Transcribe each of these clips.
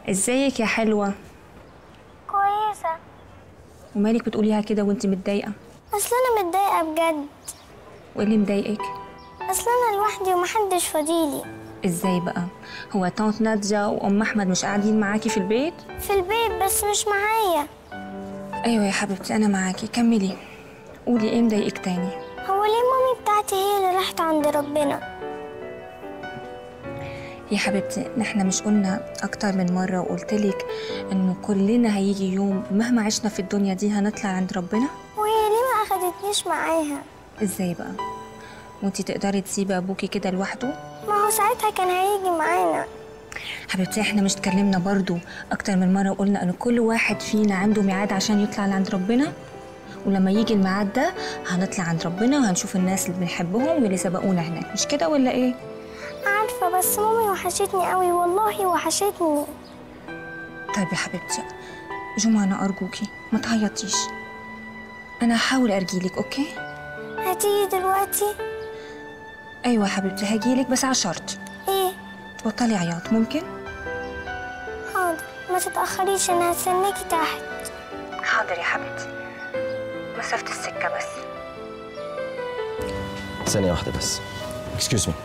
ازيك يا حلوة كويسة ومالك بتقوليها كده وانت متضايقة أصل أنا متضايقة بجد وايه اللي مضايقك أصل أنا لوحدي ومحدش فاضيلي ازاي بقى هو طنط نادية وام احمد مش قاعدين معاكي في البيت في البيت بس مش معايا ايوه يا حبيبتي انا معاكي كملي قولي ايه مضايقك تاني هو ليه مامي بتاعتي هي اللي راحت عند ربنا يا حبيبتي نحن مش قلنا اكتر من مرة وقلتلك انه كلنا هيجي يوم مهما عشنا في الدنيا دي هنطلع عند ربنا وهي ليه ما أخدتنيش معاها ازاي بقى وانتي تقدري تسيبي ابوكي كده لوحده ما هو ساعتها كان هيجي معانا حبيبتي احنا مش اتكلمنا برضو اكتر من مره وقلنا ان كل واحد فينا عنده ميعاد عشان يطلع عند ربنا ولما يجي الميعاد ده هنطلع عند ربنا وهنشوف الناس اللي بنحبهم واللي سبقونا هناك مش كده ولا ايه عارفة بس مامي وحشتني قوي والله وحشتني طيب يا حبيبتي جمعة انا ارجوكي ما تعيطيش انا هحاول ارجيلك اوكي هتيجي دلوقتي ايوه يا حبيبتي هجيلك بس على شرط ايه تبطلي عياط ممكن حاضر ما تتأخريش أنا هستناكي تحت حاضر يا حبيبتي مسافه السكه بس ثانية واحدة بس اكسكيوز مي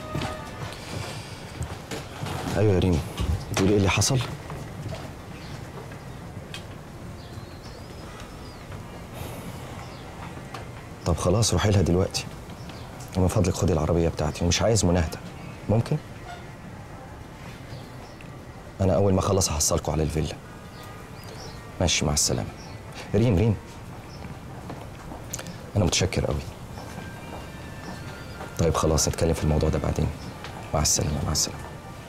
ايوه يا ريم بتقولي ايه اللي حصل؟ طب خلاص روحي لها دلوقتي ومن فضلك خدي العربية بتاعتي ومش عايز مناهدة ممكن؟ أنا أول ما أخلص هحصلكوا على الفيلا ماشي مع السلامة ريم ريم أنا متشكر قوي طيب خلاص نتكلم في الموضوع ده بعدين مع السلامة مع السلامة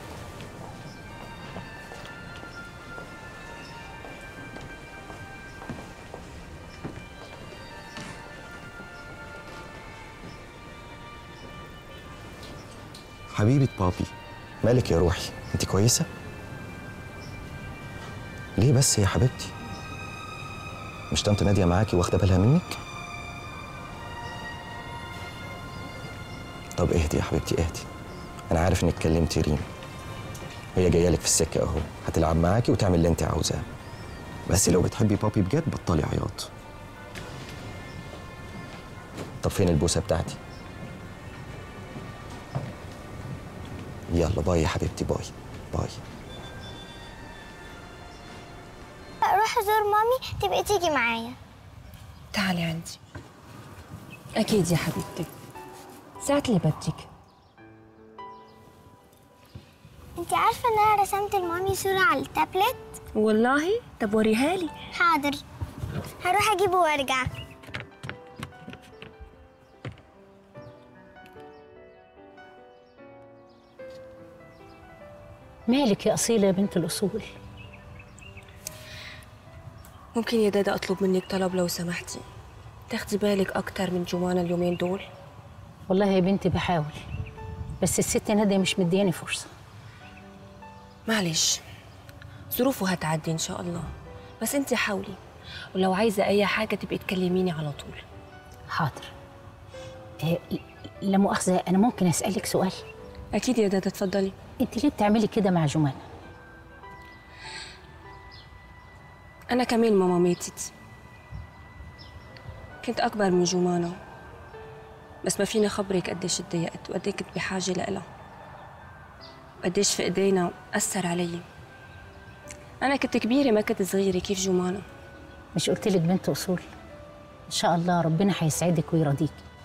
حبيبة بابي مالك يا روحي انت كويسة؟ ليه بس يا حبيبتي؟ مش طنط نادية معاكي واخدة بالها منك؟ طب اهدي يا حبيبتي اهدي انا عارف انك كلمتي ريم هي جايه لك في السكه اهو هتلعب معاكي وتعمل اللي انت عاوزاه بس لو بتحبي بابي بجد بطلي عياط طب فين البوسه بتاعتي يلا باي يا حبيبتي باي باي أروح أزور مامي تبقي تيجي معايا تعالي عندي اكيد يا حبيبتي ساعة اللي بدك انت عارفة ان انا رسمت لمامي صورة على التابلت والله طب وريها لي حاضر هروح اجيبه وارجع مالك يا أصيلة يا بنت الأصول ممكن يا دادا اطلب منك طلب لو سمحتي تاخدي بالك اكتر من جوانا اليومين دول والله يا بنتي بحاول بس الست نادية مش مدياني فرصة معلش ظروفه هتعدي ان شاء الله بس انت حاولي ولو عايزه اي حاجه تبقي تكلميني على طول حاضر إيه لا مؤاخذة أنا ممكن أسألك سؤال اكيد يا دادا اتفضلي أنت ليه بتعملي كده مع جمانة؟ انا كمان ماما ماتت كنت اكبر من جمانة بس ما فيني خبرك قديش اتضايقت وقد كنت بحاجه لإلها قديش في ايدينا اثر علي انا كنت كبيره ما كنت صغيره كيف جمانة مش قلت لك بنت أصول إن شاء الله ربنا هيسعدك ويرضيك